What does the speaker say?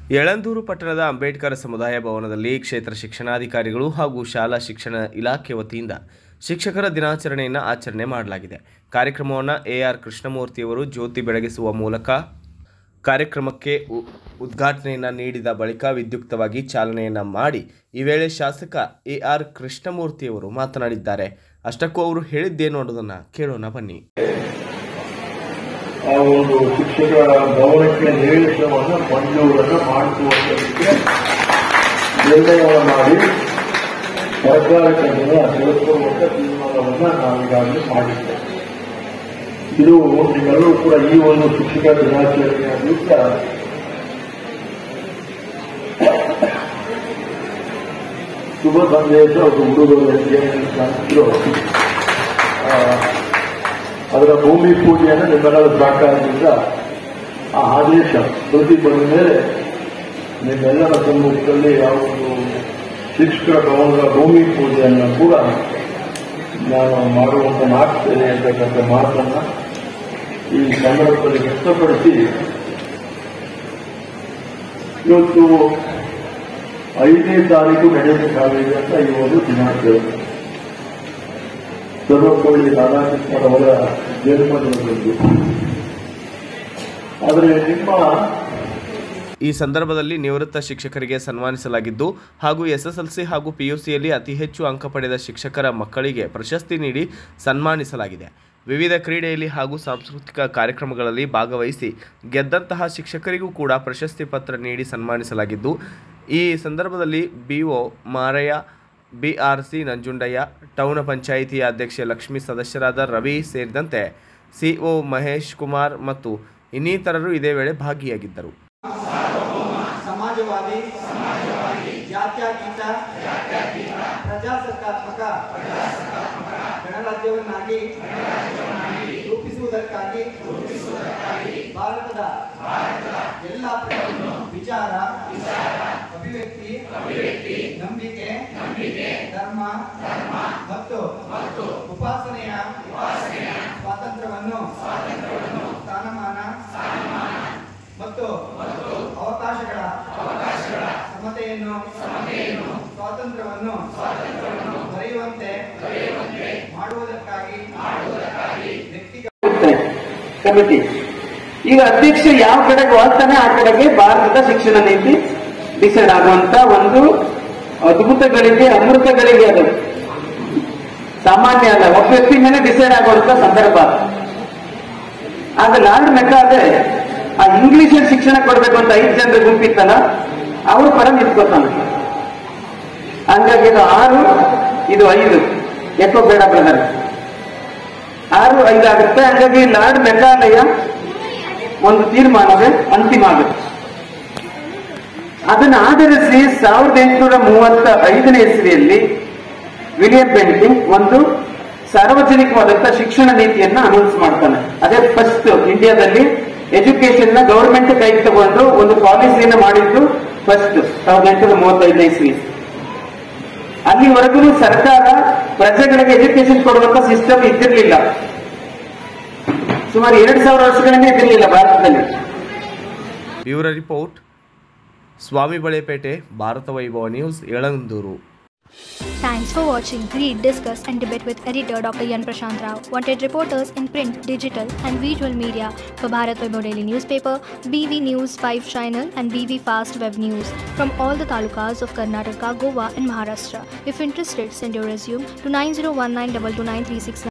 ಯಳಂದೂರು ಪಟ್ಟಣದ ಅಂಬೇಡ್ಕರ್ ಸಮುದಾಯ ಭವನದಲ್ಲಿ ಕ್ಷೇತ್ರ ಶಿಕ್ಷಣಾಧಿಕಾರಿಗಳು ಹಾಗೂ ಶಾಲಾ ಶಿಕ್ಷಣ ಇಲಾಖೆ ವತಿಯಿಂದ ಶಿಕ್ಷಕರ ದಿನಾಚರಣೆಯನ್ನು ಆಚರಣೆ ಮಾಡಲಾಗಿದೆ ಕಾರ್ಯಕ್ರಮವನ್ನು ಎ ಆರ್ ಕೃಷ್ಣಮೂರ್ತಿಯವರು ಜ್ಯೋತಿ ಬೆಳಗಿಸುವ ಮೂಲಕ ಕಾರ್ಯಕ್ರಮಕ್ಕೆ ಉ- ಉದ್ಘಾಟನೆಯನ್ನು ನೀಡಿದ ಬಳಿಕ ವಿದ್ಯುಕ್ತವಾಗಿ ಚಾಲನೆಯನ್ನು ಮಾಡಿ ಈ ವೇಳೆ ಶಾಸಕ ಎ ಆರ್ ಕೃಷ್ಣಮೂರ್ತಿಯವರು ಮಾತನಾಡಿದ್ದಾರೆ ಅಷ್ಟಕ್ಕೂ ಅವರು ಹೇಳಿದ್ದೇನು ಅನ್ನೋದನ್ನು ಕೇಳೋಣ ಬನ್ನಿ ಆ ಒಂದು ಶಿಕ್ಷಕ ಭವನಕ್ಕೆ ನಿವೇಶನವನ್ನು ಮಂಜೂರನ್ನು ಮಾಡಿಸುವಂತದಕ್ಕೆ ನಿರ್ಣಯವನ್ನು ಮಾಡಿ ಸರ್ಕಾರಕ್ಕೆ ಅದನ್ನು ತಿಳಿಸುವಂತ ತೀರ್ಮಾನವನ್ನು ನಾವೀಗಾಗಲೇ ಮಾಡಿದ್ದೇವೆ ಇದು ನಿಮ್ಮೆಲ್ಲರೂ ಕೂಡ ಈ ಒಂದು ಶಿಕ್ಷಕ ದಿನಾಚರಣೆಯ ದಿವಸ ಶುಭ ಸಂದೇಶ ಒಂದು ಹುಡುಗರಿಗೆ ಏನಿದ್ರು ಅದರ ಭೂಮಿ ಪೂಜೆಯನ್ನು ನಿಮ್ಮೆಲ್ಲರ ಸಹಕಾರದಿಂದ ಆ ಆದೇಶ ಪ್ರತಿ ಬಂದ ಮೇಲೆ ನಿಮ್ಮೆಲ್ಲರ ಸಮ್ಮುಖದಲ್ಲಿ ಯಾವ ಒಂದು ಶಿಕ್ಷಕರ ಭವನದ ಭೂಮಿ ಪೂಜೆಯನ್ನು ಕೂಡ ನಾನು ಮಾಡುವಂತ ಮಾಡ್ತೇನೆ ಅಂತಕ್ಕಂಥ ಮಾತನ್ನ ಈ ಸಂದರ್ಭದಲ್ಲಿ ವ್ಯಕ್ತಪಡಿಸಿ ಇವತ್ತು ಐದನೇ ತಾರೀಕು ನಡೆಯಬೇಕಾಗಿದೆ ಅಂತ ಈ ಒಂದು ದಿನಾಚರಣೆ ಸರ್ವಪಳ್ಳಿ ರಾಧಾಕೃಷ್ಣರವರ ಜನ್ಮದಿನದಂದು ಆದರೆ ನಿಮ್ಮ ಈ ಸಂದರ್ಭದಲ್ಲಿ ನಿವೃತ್ತ ಶಿಕ್ಷಕರಿಗೆ ಸನ್ಮಾನಿಸಲಾಗಿದ್ದು ಹಾಗೂ ಎಸ್ಎಸ್ಎಲ್ಸಿ ಹಾಗೂ ಪಿಯುಸಿಯಲ್ಲಿ ಅತಿ ಹೆಚ್ಚು ಅಂಕ ಪಡೆದ ಶಿಕ್ಷಕರ ಮಕ್ಕಳಿಗೆ ಪ್ರಶಸ್ತಿ ನೀಡಿ ಸನ್ಮಾನಿಸಲಾಗಿದೆ ವಿವಿಧ ಕ್ರೀಡೆಯಲ್ಲಿ ಹಾಗೂ ಸಾಂಸ್ಕೃತಿಕ ಕಾರ್ಯಕ್ರಮಗಳಲ್ಲಿ ಭಾಗವಹಿಸಿ ಗೆದ್ದಂತಹ ಶಿಕ್ಷಕರಿಗೂ ಕೂಡ ಪ್ರಶಸ್ತಿ ಪತ್ರ ನೀಡಿ ಸನ್ಮಾನಿಸಲಾಗಿದ್ದು ಈ ಸಂದರ್ಭದಲ್ಲಿ BO Marayya BRC Nanjundayya town ಪಂಚಾಯಿತಿಯ ಅಧ್ಯಕ್ಷೆ ಲಕ್ಷ್ಮಿ ಸದಸ್ಯರಾದ ರವಿ ಸೇರಿದಂತೆ ಸಿಒ ಮಹೇಶ್ ಕುಮಾರ್ ಮತ್ತು ಇನ್ನಿತರರು ಇದೇ ವೇಳೆ ಭಾಗಿಯಾಗಿದ್ದರು ಸಮಾಜವಾದಿ ಜಾತ್ಯತೀತ ಪ್ರಜಾಸತ್ತಾತ್ಮಕ ಗಣರಾಜ್ಯವನ್ನಾಗಿ ರೂಪಿಸುವುದಕ್ಕಾಗಿ ಭಾರತದ ಎಲ್ಲ ವಿಚಾರ ಅಭಿವ್ಯಕ್ತಿ ನಂಬಿಕೆ ಧರ್ಮ ಮತ್ತು ಉಪಾಸನೆಯ ಸ್ವಾತಂತ್ರ್ಯವನ್ನು ಸ್ಥಾನಮಾನ ಮತ್ತು ಅವಕಾಶಗಳ ಸಮತೆಯನ್ನು ಸ್ವಾತಂತ್ರ್ಯವನ್ನು ದೊರೆಯುವಂತೆ ಮಾಡುವುದಕ್ಕಾಗಿ ವ್ಯಕ್ತಿಗಳ ಇರುತ್ತೆ ಕಮಿಟಿ ಈಗ ಅಧ್ಯಕ್ಷ ಯಾವ ಕಡೆಗೆ ಹೋಗ್ತಾನೆ ಆ ಕಡೆಗೆ ಭಾರತದ ಶಿಕ್ಷಣ ನೀತಿ ಡಿಸೈಡ್ ಆಗುವಂತ ಒಂದು ಅದ್ಭುತಗಳಿಗೆ ಅಮೃತಗಳಿಗೆ ಅದು ಸಾಮಾನ್ಯ ಅಲ್ಲ ಒಬ್ಬ ವ್ಯಕ್ತಿ ಮೇಲೆ ಡಿಸೈಡ್ ಆಗುವಂತ ಸಂದರ್ಭ ಆಗ ಲಾರ್ಡ್ ಮೆಕ್ಕಾದೆ ಆ ಇಂಗ್ಲಿಷ್ ಶಿಕ್ಷಣ ಕೊಡ್ಬೇಕು ಅಂತ ಐದು ಜನರ ಗುಂಪಿತ್ತಲ್ಲ ಅವ್ರ ಪರ ನಿಂತ್ಕೋತಾನೆ ಹಂಗಾಗಿ ಇದು ಆರು ಇದು ಐದು ಯಾಕೋ ಬೇಡ ಬ್ರದರ್ ಆರು ಐದಾಗುತ್ತೆ ಹಾಗಾಗಿ ಲಾರ್ಡ್ ಮೆಘಾಲಯ ಒಂದು ತೀರ್ಮಾನವೇ ಅಂತಿಮ ಆಗುತ್ತೆ ಅದನ್ನು ಆಧರಿಸಿ ಸಾವಿರದ ಎಂಟುನೂರ ಮೂವತ್ತ ಐದನೇ ಇಸ್ವಿಯಲ್ಲಿ ವಿಲಿಯಂ ಬೆಂಟಿಂಗ್ ಒಂದು ಸಾರ್ವಜನಿಕವಾದಂತಹ ಶಿಕ್ಷಣ ನೀತಿಯನ್ನ ಅನೌನ್ಸ್ ಮಾಡ್ತಾನೆ ಅದೇ ಫಸ್ಟ್ ಇಂಡಿಯಾದಲ್ಲಿ ಎಜುಕೇಶನ್ ನ ಗವರ್ಮೆಂಟ್ ಕೈಗೆ ತಗೊಂಡು ಒಂದು ಪಾಲಿಸಿಯನ್ನ ಮಾಡಿದ್ದು ಫಸ್ಟ್ ಸಾವಿರದ ಎಂಟುನೂರ ಮೂವತ್ತೈದನೇ ಇಸ್ವಿ ಅಲ್ಲಿವರೆಗೂ ಸರ್ಕಾರ ಪ್ರಜೆಗಳಿಗೆ ಎಜುಕೇಶನ್ ಕೊಡುವಂತ ಸಿಸ್ಟಮ್ ಇದ್ದಿರಲಿಲ್ಲ ಸುಮಾರು ಎರಡು ಸಾವಿರ ವರ್ಷಗಳಿಂದ ಇದ್ದಿರಲಿಲ್ಲ ಭಾರತದಲ್ಲಿ bureau report Swamy Balepete Bharata Vaibhava news Yelandur Thanks for watching Read, Discuss and Debate with editor Dr. Yan Prashant Rao. Wanted reporters in print, digital and visual media for Bharat Vaibhav Daily Newspaper, BV News 5 Channel and BV Fast Web News from all the talukas of Karnataka, Goa and Maharashtra. If interested, send your resume to 9019229369.